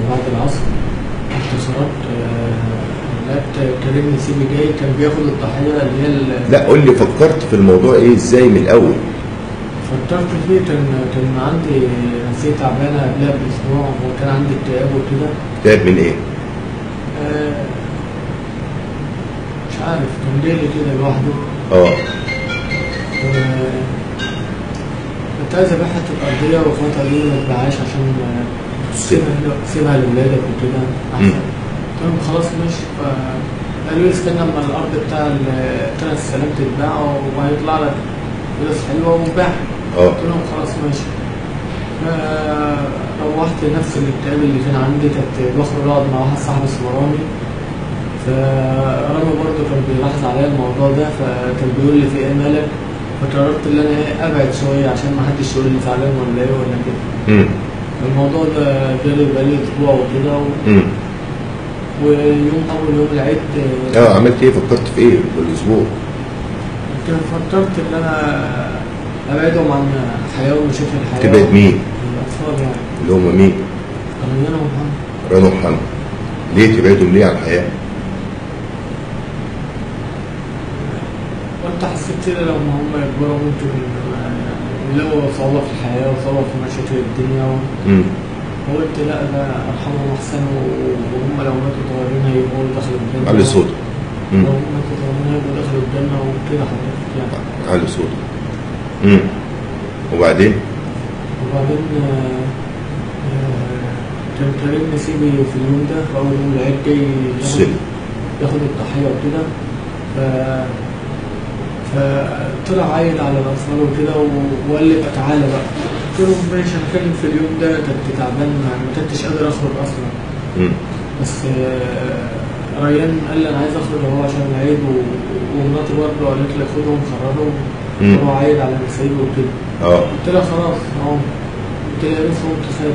بعد العصر كنت خرجت آه، لقيت كريم نسيبي جاي كان بياخد الضحيه اللي هي ال- لا قول لي فكرت في الموضوع ايه ازاي من الاول فكرت فيه كان كان عندي نفسية تعبانة قبلها بأسبوع وكان عندي اكتئاب وكده تعب من ايه آه، مش عارف كان جاي كده لوحده اه و- كنت عايز ابيع حتة أرضية وفات قالوا لي ما تبيعهاش عشان آه، سيبها سيبها لأولادك وكده أحسن قلت لهم خلاص ماشي فقالوا لي استنى لما الأرض بتاع ال- بتاع السلام تتباع وهيطلع لك فلوس حلوة وباع اه قلت لهم خلاص ماشي روحت نفس الاكتئاب اللي كان عندي كنت بخرج اقعد مع واحد صاحبي اسمه رامي فرامي برضه كان بيلاحظ عليا الموضوع ده فكان بيقول لي في ايه مالك فقررت ان انا ايه ابعد شويه عشان ما حدش يقول لي زعلان ولا ايه ولا كده امم الموضوع ده جالي بقالي اسبوع وكده و- امم ويوم اول يوم العيد اه عملت ايه فكرت في ايه بالاسبوع كان فكرت ان انا ابعدهم عن حياه ومشاكل الحياه تبعد مين الاطفال يعني اللي هم مين كانوا انا ومحمد رنا ومحمد ليه تبعدهم ليه عن الحياه قلت حسيت كده لما هم يكبروا ممكن يلاقوا صعوبة في الحياة وصعوبة في مشاكل الدنيا امم وقلت لا ده أرحمهم أحسن وهم لو ماتوا صغيرين هيبقوا دخلوا الجنة علي صوتك لو امم ماتوا صغيرين هيبقوا دخلوا الجنة وكده حضرتك يعني علي صوتك امم وبعدين وبعدين آه، آه، كان كريم نسيبي في اليوم ده في أول يوم العيد جاي ياخد- السلم ياخد الضحية وكده ف فطلع عيل على الأطفال وكده و- وقال لي بقى تعالى بقى قلت له ماشي أنا كان في اليوم ده كنت تعبان ما ما كنتش قادر أخرج أصلا امم بس آه، ريان قال لي أنا عايز أخرج أهو عشان العيد و- ومراتي برضه قالت لي خدهم خرجهم مم. هو عيل على نسيبي وكده اه قلت لها خلاص اهو قلت لها لسه قمت خارج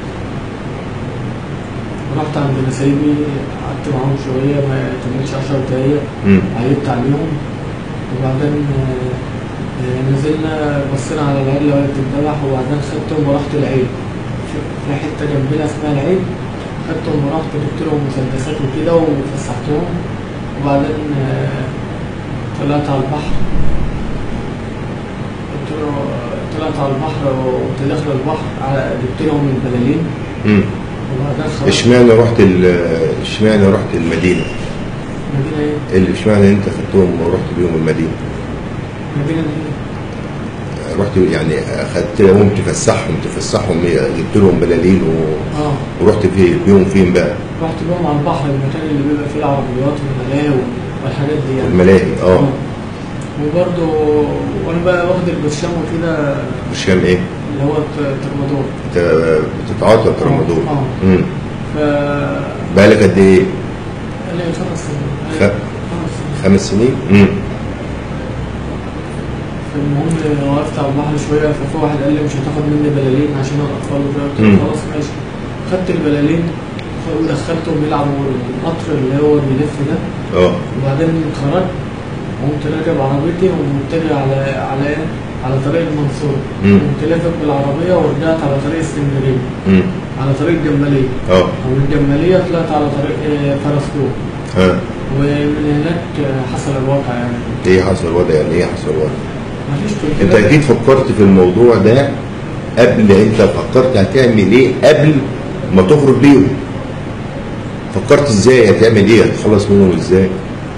رحت عند نسايبي قعدت معاهم شوية ما كملتش 10 دقايق امم عيبت عليهم وبعدين آه، آه، نزلنا بصينا على العيد اللي وهي بتتذبح وبعدين خدتهم ورحت العيد في- في حتة جنبنا اسمها العيد خدتهم ورحت جبت لهم مسدسات وكده وفسحتهم وبعدين آه، طلعت على البحر قلت له طلعت على البحر وقمت داخل البحر على جبت لهم البلالين امم وبعدين خرجت اشمعنى رحت ال- اشمعنى رحت المدينه مدينة ايه؟ اللي اشمعنى انت خدتهم ورحت بيهم المدينه مدينة ايه؟ رحت يعني اخدت لهم تفسحهم تفسحهم إيه؟ جبت لهم بلالين و... اه ورحت في بيهم فين بقى رحت بيهم على البحر المكان اللي بيبقى فيه العربيات والملاهي والحاجات دي يعني الملاهي اه وبرضه وانا بقى واخد البرشام وكده برشام ايه اللي هو الت- الترمادول انت بتتعاطى ترامادول اه. امم ف بقالك قد ايه قال لي خمس سنين خ- قال لي خمس سنين خمس سنين امم فالمهم وقفت على البحر شويه ففي واحد قال لي مش هتاخد مني بلالين عشان الاطفال وكده قلت مم. له خلاص ماشي خدت البلالين ودخلتهم يلعبوا القطر اللي هو بيلف ده اه وبعدين خرجت وقمت راكب عربيتي ومتجه على على ايه؟ على طريق المنصورة مم. قمت لافف بالعربية ورجعت على طريق اسكندرية امم على طريق الجمالية اه ومن الجمالية طلعت على طريق آه، فرسكور ها ومن هناك آه، حصل الواقع يعني ايه حصل وضع يعني ايه حصل وضع مفيش كل انت كده اكيد فكرت في الموضوع ده قبل انت فكرت هتعمل ايه قبل ما تخرج بيهم فكرت ازاي هتعمل ايه هتخلص منهم ازاي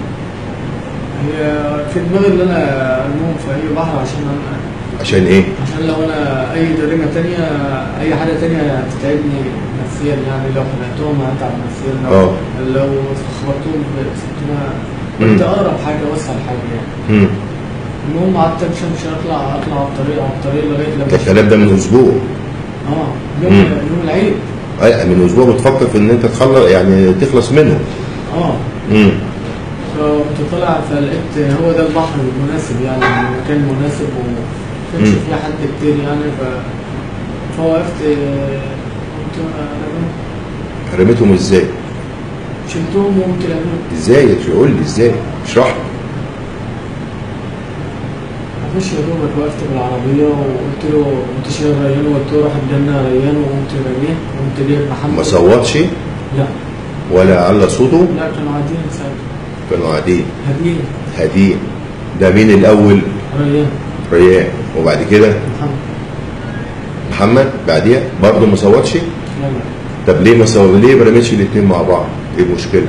هي في دماغي ان انا ارميهم في اي بحر عشان أنا عشان ايه عشان لو انا اي جريمة تانية اي حاجة تانية هتتعبني نفسيا يعني لو خنقتهم هتعب نفسيا اه. لو لو استخبرتهم بستنا مم. كنت اقرب حاجة واسهل حاجة يعني امم المهم قعدت امشي امشي اطلع اطلع على الطريق على الطريق لغايه لما ده الكلام ده من اسبوع اه يوم مم. يوم العيد أي من اسبوع بتفكر في ان انت تخلص يعني تخلص منهم اه امم فكنت طالع فلقيت هو ده البحر المناسب يعني المكان مناسب وكانش مم. فيه حد كتير يعني ف فوقفت آه، قمت انا رميتهم ازاي شلتهم وقمت راميهم ازاي قول لي ازاي اشرح لي. مش يا دوبك وقفت بالعربية وقلت له انت شايل ريان وقلت له روح الجنة يا ريان وقمت رميه وقمت جايب محمد ما صوتش لا ولا على صوته لا كانوا قاعدين ساعتها كانوا قاعدين هاديين هادين ده مين الاول ريان ريان وبعد كده محمد محمد بعديها برضه ما صوتش لا لا طب ليه ما صوت ليه ما رميتش الاثنين مع بعض ايه المشكله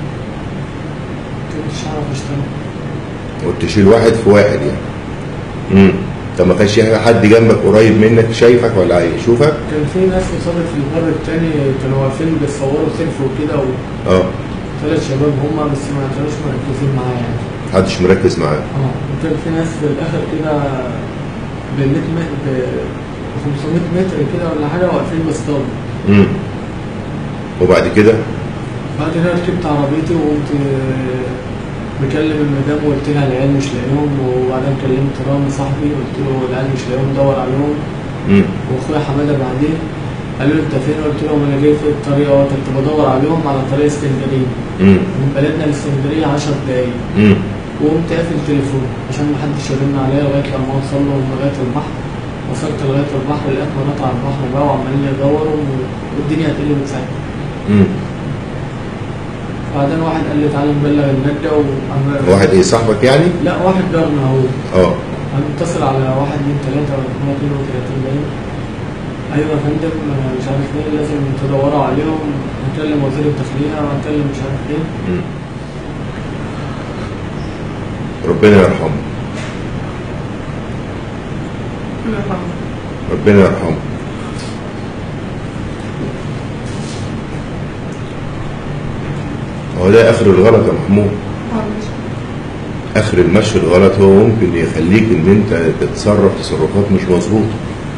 كنتش عارف اشتغل قلت تشيل واحد في واحد يعني امم طب ما كانش حد جنبك قريب منك شايفك ولا هيشوفك كان في ناس قصادي في البر التاني كانوا واقفين بيصوروا سيلفي وكده اه وثلاث شباب هما بس ما كانوش مركزين معايا يعني محدش مركز معاك اه وكان في ناس في الاخر كده ب 100 متر ب 500 متر كده ولا حاجه واقفين بيصطادوا امم وبعد كده بعد كده ركبت عربيتي وقمت آه، مكلم المدام وقلت لها العيال مش لاقيهم وبعدين كلمت رامي صاحبي قلت له العيال مش لاقيهم دور عليهم امم واخويا حماده بعدين قال له انت فين قلت لهم انا جاي في الطريق اهو كنت بدور عليهم على طريق اسكندريه امم من بلدنا لاسكندريه 10 دقايق امم وقمت قافل التليفون عشان محدش يرن عليا لغايه لما اوصل لهم لغايه البحر وصلت لغايه البحر لقيت مرات على البحر بقى وعمالين يدوروا والدنيا هتقلب ساعتها امم بعدين واحد قال لي تعالى نبلغ النجدة وأنا واحد ايه صاحبك يعني لا واحد جارنا هو اه هنتصل على واحد اتنين تلاتة ولا اتنين اتنين وتلاتين باين أيوة يا فندم أنا مش عارف ايه لازم تدوروا عليهم هنكلم وزير الداخلية وهنكلم مش عارف ايه مم. ربنا يرحمه ربنا يرحمه هو ده اخر الغلط يا محمود اخر المشي الغلط هو ممكن يخليك ان انت تتصرف تصرفات مش مظبوطه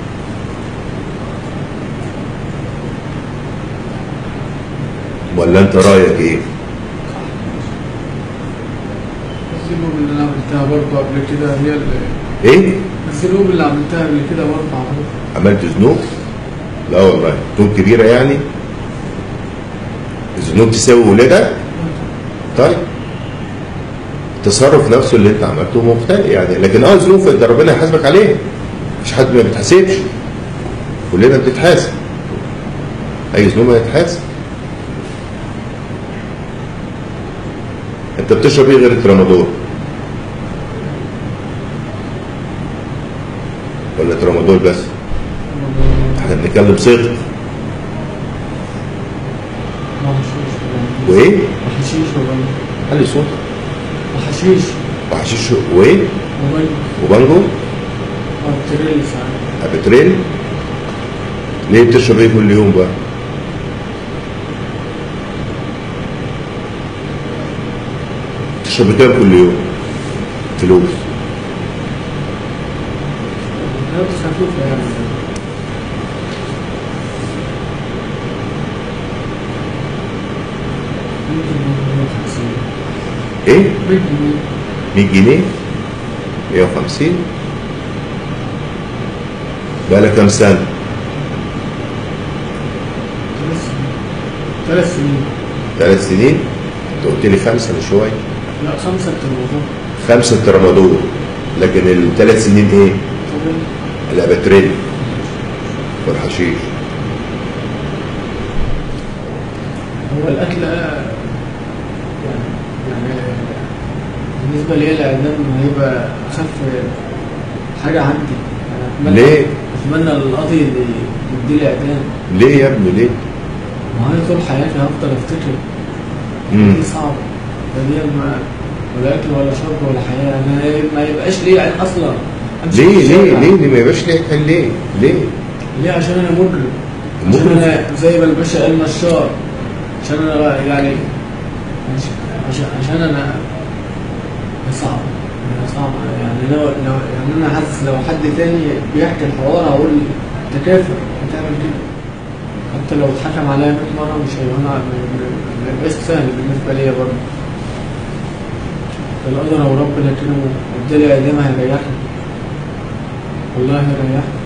ولا انت رايك ايه الذنوب اللي أنا عملتها برضه قبل كده هي اللي ايه الذنوب اللي عملتها قبل كده برضه عملتها عملت ذنوب لا والله ذنوب كبيره يعني الذنوب تساوي ولادك طيب التصرف نفسه اللي انت عملته مختلف يعني لكن اه ذنوب ده ربنا يحاسبك عليها مش حد ما بيتحاسبش كلنا بنتحاسب اي ذنوب هيتحاسب انت بتشرب ايه غير الترامادول ولا ترامادول بس احنا بنتكلم صدق ما حشيش وايه ما حشيش وبنج علي صوتك وحشيش وحشيش وايه وبنج وبانجو وابتريل ساعات ابتريل ليه بتشرب ايه كل يوم بقى بتشرب كام كل يوم فلوس كانت خفيفة يعني ممكن 150 ايه 100 جنيه 100 جنيه 150 بقى لك كام سنه ثلاث سنين ثلاث سنين انت قلت لي خمسه من شويه لا خمسة التلفزيون خمسه ترامادول لكن الثلاث سنين ايه الابتريل والحشيش هو القتل يعني يعني بالنسبة لي الإعدام هيبقى أخف حاجة عندي يعني أتمنى ليه؟ أتمنى القاضي يدي لي إعدام ليه يا ابني ليه؟ ما هي طول حياتي هفضل أفتكر مم. دي صعبة ده دي ما ولا أكل ولا شرب ولا حياة أنا ما يبقاش لي عين أصلا أمشي في ليه ليه الشارع. ليه ليه ما يبقاش ليه حل ليه؟ ليه؟ ليه عشان انا مجرم عشان مجرم؟ انا زي ما الباشا قال نشار عشان انا يعني عشان عشان انا صعب يعني صعب يعني لو لو يعني انا حاسس لو حد تاني بيحكي الحوار هقول انت كافر بتعمل كده حتى لو اتحكم عليا 100 مره مش هيبقى ما ما يبقاش سهل بالنسبه ليا برضه القدر لو ربنا كرمه وادالي اعدام هيريحني والله هيريحني